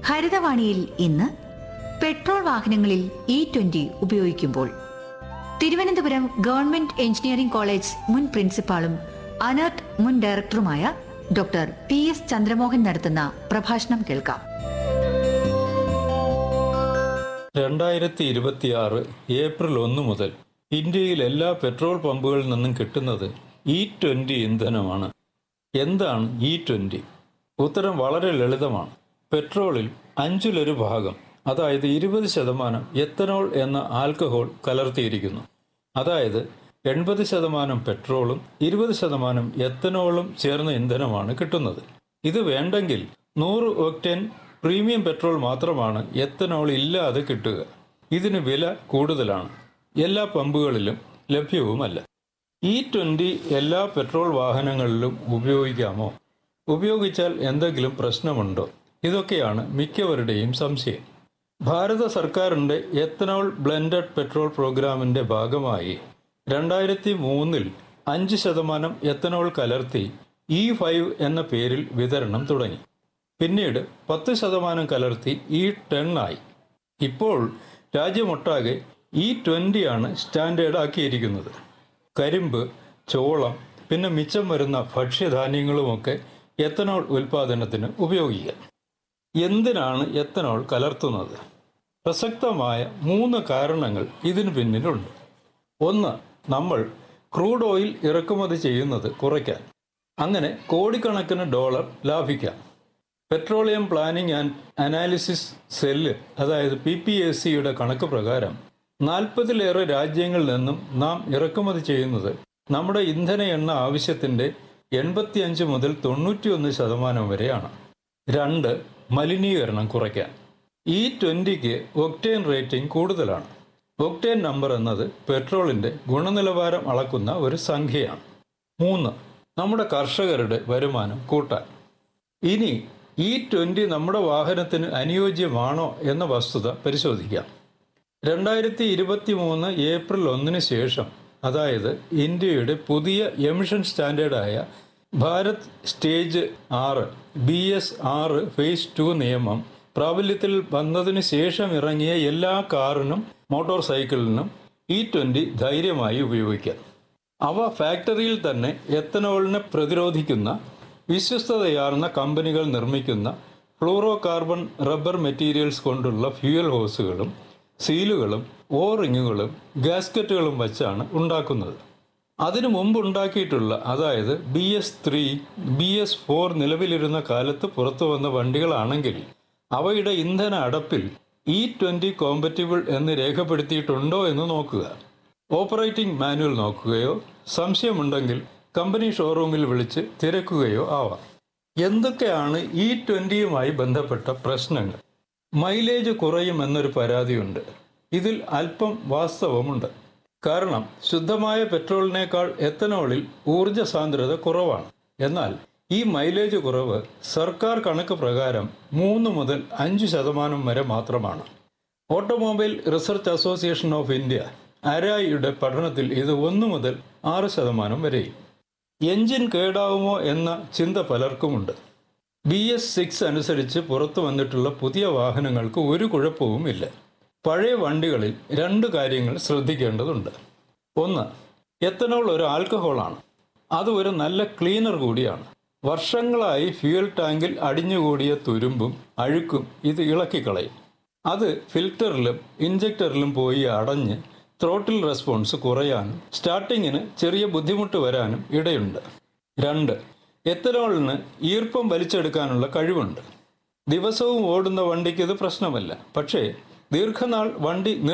ഹരിതവാണിയിൽ ഇന്ന് പെട്രോൾ വാഹനങ്ങളിൽ E twenty ഉപയോഗിക്കുമ്പോൾ തിരുവനന്തപുരം ഗവൺമെന്റ് എഞ്ചിനീയറിംഗ് കോളേജ് മുൻ പ്രിൻസിപ്പാളും അനർട്ട് മുൻ ഡയറക്ടറുമായ ഡോക്ടർ പി എസ് ചന്ദ്രമോഹൻ നടത്തുന്ന പ്രഭാഷണം കേൾക്കാം രണ്ടായിരത്തി ഇരുപത്തിയാറ് ഏപ്രിൽ ഒന്ന് മുതൽ ഇന്ത്യയിൽ എല്ലാ പെട്രോൾ പമ്പുകളിൽ നിന്നും കിട്ടുന്നത് ഇ ട്വന്റി ഇന്ധനമാണ് എന്താണ് ഇ ട്വന്റി ഉത്തരം വളരെ ലളിതമാണ് പെട്രോളിൽ അഞ്ചിലൊരു ഭാഗം അതായത് ഇരുപത് ശതമാനം എത്തനോൾ എന്ന ആൽക്കഹോൾ കലർത്തിയിരിക്കുന്നു അതായത് എൺപത് ശതമാനം പെട്രോളും ഇരുപത് ശതമാനം എത്തനോളും ചേർന്ന ഇന്ധനമാണ് കിട്ടുന്നത് ഇത് വേണ്ടെങ്കിൽ നൂറ് ഒക്ടേൻ പ്രീമിയം പെട്രോൾ മാത്രമാണ് എത്തനോൾ ഇല്ലാതെ കിട്ടുക ഇതിന് വില കൂടുതലാണ് എല്ലാ പമ്പുകളിലും ലഭ്യവുമല്ല ഇ ട്വന്റി എല്ലാ പെട്രോൾ വാഹനങ്ങളിലും ഉപയോഗിക്കാമോ ഉപയോഗിച്ചാൽ എന്തെങ്കിലും പ്രശ്നമുണ്ടോ ഇതൊക്കെയാണ് മിക്കവരുടെയും സംശയം ഭാരത സർക്കാരിന്റെ എത്തനോൾ ബ്ലെൻഡഡ് പെട്രോൾ പ്രോഗ്രാമിന്റെ ഭാഗമായി രണ്ടായിരത്തി മൂന്നിൽ അഞ്ച് ശതമാനം എത്തനോൾ കലർത്തി ഇ ഫൈവ് എന്ന പേരിൽ വിതരണം തുടങ്ങി പിന്നീട് പത്ത് ശതമാനം കലർത്തി ഇ ടെൻ ആയി ഇപ്പോൾ രാജ്യമൊട്ടാകെ ഇ ട്വന്റിയാണ് സ്റ്റാൻഡേർഡ് ആക്കിയിരിക്കുന്നത് കരിമ്പ് ചോളം പിന്നെ മിച്ചം വരുന്ന ഭക്ഷ്യധാന്യങ്ങളുമൊക്കെ എത്തനോൾ ഉൽപാദനത്തിന് ഉപയോഗിക്കാം എന്തിനാണ് എത്തനോൾ കലർത്തുന്നത് പ്രസക്തമായ മൂന്ന് കാരണങ്ങൾ ഇതിനു പിന്നിലുണ്ട് ഒന്ന് നമ്മൾ ക്രൂഡ് ഓയിൽ ഇറക്കുമതി ചെയ്യുന്നത് കുറയ്ക്കാൻ അങ്ങനെ കോടിക്കണക്കിന് ഡോളർ ലാഭിക്കാം petroleum planning and analysis cell അതായത് പി പി എസ് സിയുടെ കണക്ക് പ്രകാരം നാൽപ്പതിലേറെ രാജ്യങ്ങളിൽ നിന്നും നാം ഇറക്കുമതി ചെയ്യുന്നത് നമ്മുടെ ഇന്ധന എണ്ണ ആവശ്യത്തിന്റെ എൺപത്തിയഞ്ച് മുതൽ തൊണ്ണൂറ്റിയൊന്ന് ശതമാനം വരെയാണ് രണ്ട് മലിനീകരണം കുറയ്ക്കാൻ ഈ ട്വന്റിക്ക് ഒക്ടേൻ റേറ്റിംഗ് കൂടുതലാണ് ഒക്ടേൻ നമ്പർ എന്നത് പെട്രോളിന്റെ ഗുണനിലവാരം അളക്കുന്ന ഒരു സംഖ്യയാണ് മൂന്ന് നമ്മുടെ കർഷകരുടെ വരുമാനം കൂട്ടാൻ ഇനി ഈ ട്വന്റി നമ്മുടെ വാഹനത്തിന് അനുയോജ്യമാണോ എന്ന വസ്തുത പരിശോധിക്കാം രണ്ടായിരത്തി ഇരുപത്തി മൂന്ന് ഏപ്രിൽ ഒന്നിന് ശേഷം അതായത് ഇന്ത്യയുടെ പുതിയ എമിഷൻ സ്റ്റാൻഡേർഡായ ഭാരത് സ്റ്റേജ് ആറ് ബി എസ് ആറ് ഫേസ് ടു നിയമം പ്രാബല്യത്തിൽ വന്നതിന് ശേഷം ഇറങ്ങിയ എല്ലാ കാറിനും മോട്ടോർ സൈക്കിളിനും ഇ ട്വന്റി ധൈര്യമായി ഉപയോഗിക്കാം അവ ഫാക്ടറിയിൽ തന്നെ എത്തനോളിനെ പ്രതിരോധിക്കുന്ന വിശ്വസ്തതയാർന്ന കമ്പനികൾ നിർമ്മിക്കുന്ന ഫ്ലൂറോ കാർബൺ റബ്ബർ മെറ്റീരിയൽസ് കൊണ്ടുള്ള ഫ്യൂവൽ ഹോസുകളും സീലുകളും ഓറിങ്ങുകളും ഗാസ്കറ്റുകളും വച്ചാണ് ഉണ്ടാക്കുന്നത് അതിനു മുമ്പ് ഉണ്ടാക്കിയിട്ടുള്ള അതായത് B S three B S four നിലവിലിരുന്ന കാലത്ത് പുറത്തു വന്ന വണ്ടികളാണെങ്കിൽ അവയുടെ ഇന്ധന അടപ്പിൽ ഇ ട്വന്റി കോമ്പറ്റിബിൾ എന്ന് രേഖപ്പെടുത്തിയിട്ടുണ്ടോ എന്ന് നോക്കുക ഓപ്പറേറ്റിംഗ് മാനുവൽ നോക്കുകയോ സംശയമുണ്ടെങ്കിൽ കമ്പനി ഷോറൂമിൽ വിളിച്ച് തിരക്കുകയോ ആവാം എന്തൊക്കെയാണ് ഇ ട്വന്റിയുമായി ബന്ധപ്പെട്ട പ്രശ്നങ്ങൾ മൈലേജ് കുറയുമെന്നൊരു പരാതിയുണ്ട് ഇതിൽ അല്പം വാസ്തവമുണ്ട് കാരണം ശുദ്ധമായ പെട്രോളിനേക്കാൾ എത്തനോളിൽ ഊർജ സാന്ദ്രത കുറവാണ് എന്നാൽ ഈ മൈലേജ് കുറവ് സർക്കാർ കണക്ക് പ്രകാരം മൂന്ന് മുതൽ അഞ്ച് ശതമാനം വരെ മാത്രമാണ് automobile research association of India അരായിയുടെ പഠനത്തിൽ ഇത് ഒന്ന് മുതൽ ആറ് ശതമാനം വരെയും എഞ്ചിൻ കേടാവുമോ എന്ന ചിന്ത പലർക്കുമുണ്ട് ബി എസ് സിക്സ് അനുസരിച്ച് പുറത്തു വന്നിട്ടുള്ള പുതിയ വാഹനങ്ങൾക്ക് ഒരു കുഴപ്പവുമില്ല പഴയ വണ്ടികളിൽ രണ്ട് കാര്യങ്ങൾ ശ്രദ്ധിക്കേണ്ടതുണ്ട് ഒന്ന് എത്തനോൾ ഒരു ആൽക്കഹോളാണ് അത് ഒരു നല്ല ക്ലീനർ കൂടിയാണ് വർഷങ്ങളായി ഫ്യൂൽ ടാങ്കിൽ അടിഞ്ഞുകൂടിയ തുരുമ്പും അഴുക്കും ഇത് ഇളക്കിക്കളയും അത് ഫിൽറ്ററിലും ഇഞ്ചക്ടറിലും പോയി അടഞ്ഞ് ത്രോട്ടിൽ റെസ്പോൺസ് കുറയാനും സ്റ്റാർട്ടിങ്ങിന് ചെറിയ ബുദ്ധിമുട്ട് വരാനും ഇടയുണ്ട് രണ്ട് എത്തനോളിന് ഈർപ്പം വലിച്ചെടുക്കാനുള്ള കഴിവുണ്ട് ദിവസവും ഓടുന്ന വണ്ടിക്ക് ഇത് പ്രശ്നമല്ല പക്ഷേ ദീർഘനാൾ വണ്ടി